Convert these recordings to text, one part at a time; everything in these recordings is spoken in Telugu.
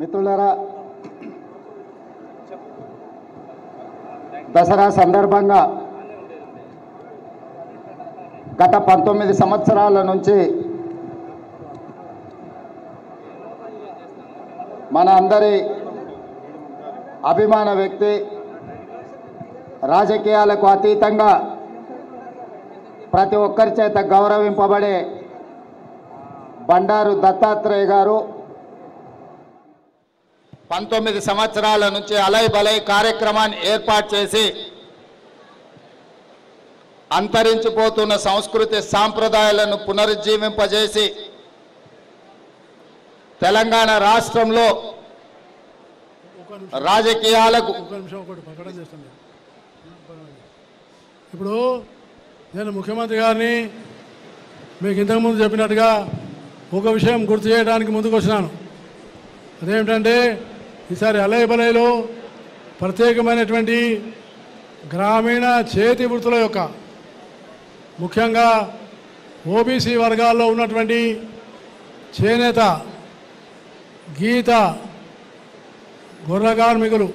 మిత్రులారా దసరా సందర్భంగా గత పంతొమ్మిది సంవత్సరాల నుంచి మన అందరి అభిమాన వ్యక్తి రాజకీయాలకు అతీతంగా ప్రతి ఒక్కరి చేత గౌరవింపబడే బండారు దత్తాత్రేయ గారు పంతొమ్మిది సంవత్సరాల నుంచి అలై బలై కార్యక్రమాన్ని ఏర్పాటు చేసి అంతరించిపోతున్న సంస్కృతి సాంప్రదాయాలను పునరుజ్జీవింపజేసి తెలంగాణ రాష్ట్రంలో ఒక నిమిషం రాజకీయాలకు ఒక నిమిషం ఒకటి ప్రకటన చేస్తాను నేను. ఇప్పుడు నేను ముఖ్యమంత్రి గారిని మీకు ఇంతకుముందు చెప్పినట్టుగా ఒక విషయం గుర్తు చేయడానికి ముందుకు వచ్చినాను అదేమిటంటే ఈసారి అలయ బలయలో ప్రత్యేకమైనటువంటి గ్రామీణ చేతి వృత్తుల యొక్క ముఖ్యంగా ఓబీసీ వర్గాల్లో ఉన్నటువంటి చేనేత గీత గొర్రె కార్మికులు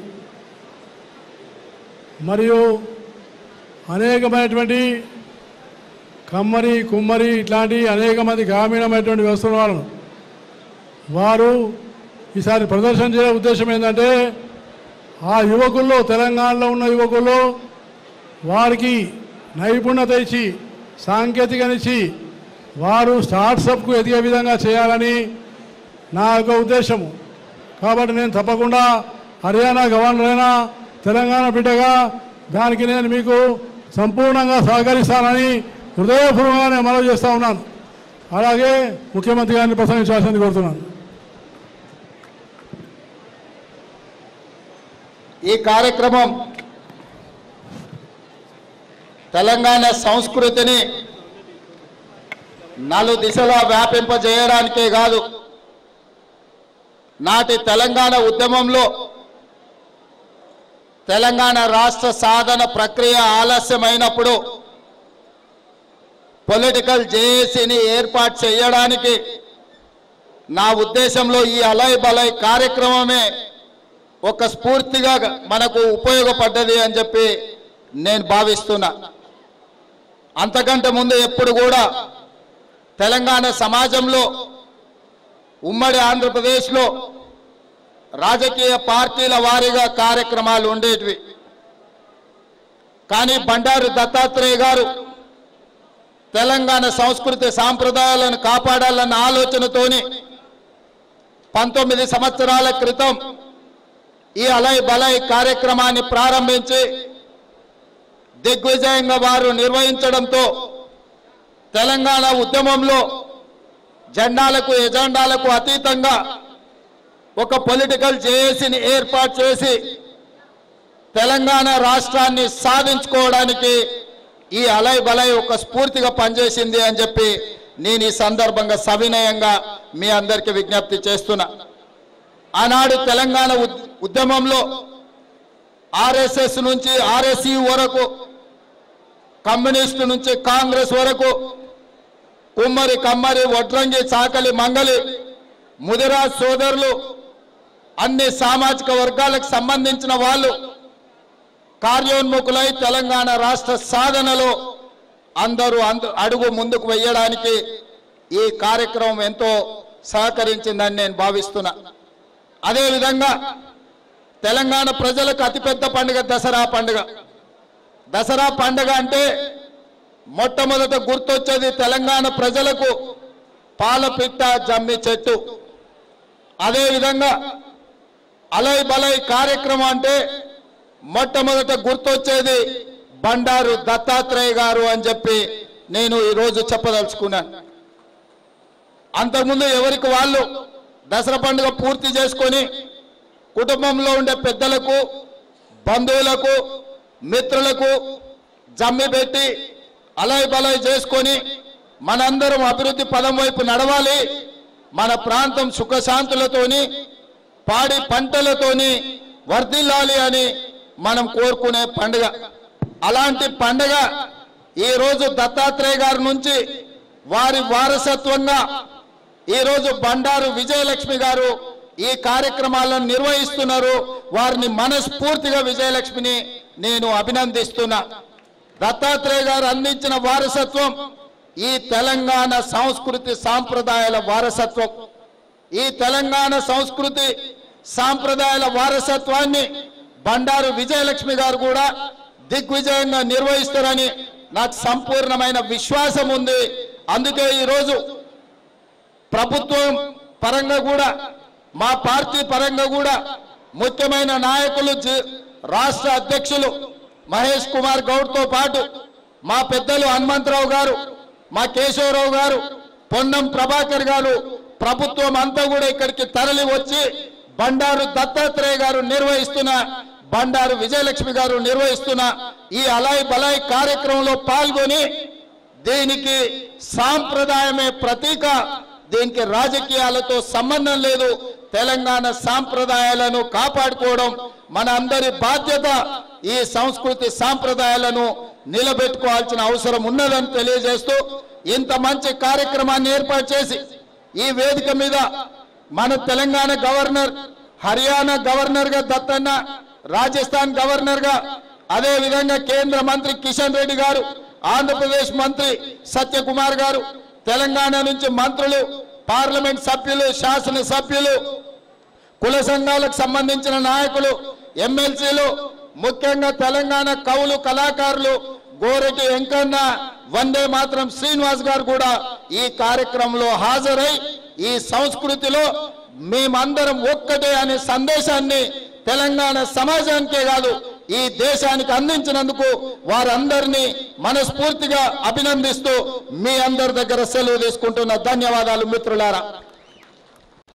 మరియు అనేకమైనటువంటి కమ్మరి కుమ్మరి ఇట్లాంటి అనేక మంది గ్రామీణమైనటువంటి వ్యవస్థల వాళ్ళను వారు ఈసారి ప్రదర్శన చేసే ఉద్దేశం ఏంటంటే ఆ యువకుల్లో తెలంగాణలో ఉన్న యువకుల్లో వారికి నైపుణ్యత ఇచ్చి సాంకేతికనిచ్చి వారు స్టార్ట్సప్కు ఎదిగే విధంగా చేయాలని నా యొక్క ఉద్దేశము కాబట్టి నేను తప్పకుండా హర్యానా గవర్నర్ అయినా తెలంగాణ బిడ్డగా దానికి నేను మీకు సంపూర్ణంగా సహకరిస్తానని హృదయపూర్వకంగా నేను మనవి చేస్తూ ఉన్నాను అలాగే ముఖ్యమంత్రి గారిని ప్రసంగించాల్సింది కోరుతున్నాను ఈ కార్యక్రమం తెలంగాణ సంస్కృతిని నలు దిశలా వ్యాపింపజేయడానికే కాదు నాటి తెలంగాణ ఉద్యమంలో తెలంగాణ రాష్ట్ర సాధన ప్రక్రియ ఆలస్యమైనప్పుడు పొలిటికల్ జేఏసీని ఏర్పాటు చేయడానికి నా ఉద్దేశంలో ఈ అలయ్ బలయ్ కార్యక్రమమే ఒక స్ఫూర్తిగా మనకు ఉపయోగపడ్డది అని చెప్పి నేను భావిస్తున్నా అంతకంటే ముందు ఎప్పుడు కూడా తెలంగాణ సమాజంలో ఉమ్మడి ఆంధ్రప్రదేశ్లో రాజకీయ పార్టీల వారీగా కార్యక్రమాలు ఉండేటివి కానీ బండారు దత్తాత్రేయ గారు తెలంగాణ సంస్కృతి సాంప్రదాయాలను కాపాడాలన్న ఆలోచనతోని పంతొమ్మిది సంవత్సరాల క్రితం ఈ అలయ్ బలయ్ కార్యక్రమాన్ని ప్రారంభించి దిగ్విజయంగా వారు నిర్వహించడంతో తెలంగాణ ఉద్యమంలో జెండాలకు ఎజెండాలకు అతీతంగా ఒక పొలిటికల్ జేఏసీని ఏర్పాటు చేసి తెలంగాణ రాష్ట్రాన్ని సాధించుకోవడానికి ఈ అలయ్ బలయ్ ఒక స్ఫూర్తిగా పనిచేసింది అని చెప్పి నేను ఈ సందర్భంగా సవినయంగా మీ అందరికీ విజ్ఞప్తి చేస్తున్నా ఆనాడు తెలంగాణ ఉద్- ఉద్యమంలో ఆర్ఎస్ఎస్ నుంచి ఆర్ఎస్ఈ వరకు కమ్యూనిస్టు నుంచి కాంగ్రెస్ వరకు కుమ్మరి కమ్మరి వడ్రంగి చాకలి మంగలి ముదిరాజ్ సోదరులు అన్ని సామాజిక వర్గాలకు సంబంధించిన వాళ్ళు కార్యోన్ముఖులై తెలంగాణ రాష్ట్ర సాధనలో అందరూ అందు అడుగు ముందుకు వెయ్యడానికి ఈ కార్యక్రమం ఎంతో సహకరించిందని నేను భావిస్తున్నా అదేవిధంగా తెలంగాణ ప్రజలకు అతిపెద్ద పండుగ దసరా పండుగ దసరా పండుగ అంటే మొట్టమొదట గుర్తొచ్చేది తెలంగాణ ప్రజలకు పాలపిట్ట జమ్మి చెట్టు అదేవిధంగా అలై బలై కార్యక్రమం అంటే మొట్టమొదట గుర్తొచ్చేది బండారు దత్తాత్రేయ గారు అని చెప్పి నేను ఈరోజు చెప్పదలుచుకున్నాను అంతకుముందు ఎవరికి వాళ్ళు దసరా పండుగ పూర్తి చేసుకొని కుటుంబంలో ఉండే పెద్దలకు బంధువులకు మిత్రులకు జమ్మి పెట్టి అలయ్ బలయ్ చేసుకొని మనందరం అభివృద్ధి పదం వైపు నడవాలి మన ప్రాంతం సుఖశాంతులతోని పాడి పంటలతోని వర్ధిల్లాలి అని మనం కోరుకునే పండుగ అలాంటి పండుగ ఈ రోజు దత్తాత్రేయ గారి నుంచి వారి వారసత్వంగా ఈ రోజు బండారు విజయలక్ష్మి గారు ఈ కార్యక్రమాలను నిర్వహిస్తున్నారు వారిని మనస్ఫూర్తిగా విజయలక్ష్మిని నేను అభినందిస్తున్నా దత్తాత్రేయ గారు అందించిన వారసత్వం ఈ తెలంగాణ సంస్కృతి సాంప్రదాయాల వారసత్వం ఈ తెలంగాణ సంస్కృతి సాంప్రదాయాల వారసత్వాన్ని బండారు విజయలక్ష్మి గారు కూడా దిగ్విజయంగా నిర్వహిస్తారని నాకు సంపూర్ణమైన విశ్వాసం ఉంది అందుకే ఈరోజు ప్రభుత్వం పరంగా కూడా మా పార్టీ పరంగా కూడా ముఖ్యమైన నాయకులు జి- రాష్ట్ర అధ్యక్షులు మహేష్ కుమార్ గౌడ్తో పాటు మా పెద్దలు హనుమంతరావు గారు మా కేశవరావు గారు పొన్నం ప్రభాకర్ గారు ప్రభుత్వం అంతా కూడా ఇక్కడికి తరలి వచ్చి బండారు దత్తాత్రేయ గారు నిర్వహిస్తున్న బండారు విజయలక్ష్మి గారు నిర్వహిస్తున్న ఈ అలాయ్ బలాయ్ కార్యక్రమంలో పాల్గొని దీనికి సాంప్రదాయమే ప్రతీక దీనికి రాజకీయాలతో సంబంధం లేదు తెలంగాణ సాంప్రదాయాలను కాపాడుకోవడం మన అందరి బాధ్యత ఈ సంస్కృతి సాంప్రదాయాలను నిలబెట్టుకోవాల్సిన అవసరం ఉన్నదని తెలియజేస్తూ ఇంత మంచి కార్యక్రమాన్ని ఏర్పాటు చేసి ఈ వేదిక మీద మన తెలంగాణ గవర్నర్ హర్యానా గవర్నర్ గా దత్తన్న రాజస్థాన్ గవర్నర్ గా అదే విధంగా కేంద్ర మంత్రి కిషన్ రెడ్డి గారు ఆంధ్రప్రదేశ్ మంత్రి సత్యకుమార్ గారు తెలంగాణ నుంచి మంత్రులు పార్లమెంట్ సభ్యులు శాసన సభ్యులు కుల సంఘాలకు సంబంధించిన నాయకులు ఎమ్మెల్సీలు ముఖ్యంగా తెలంగాణ కవులు కళాకారులు గోరెటి వెంకన్న వందే మాత్రం శ్రీనివాస్ గారు కూడా ఈ కార్యక్రమంలో హాజరై ఈ సంస్కృతిలో మేమందరం ఒక్కటే అనే సందేశాన్ని తెలంగాణ సమాజానికే కాదు ఈ దేశానికి అందించినందుకు వారందరినీ మనస్ఫూర్తిగా అభినందిస్తూ మీ అందరి దగ్గర సెలవు తీసుకుంటున్న ధన్యవాదాలు మిత్రులారా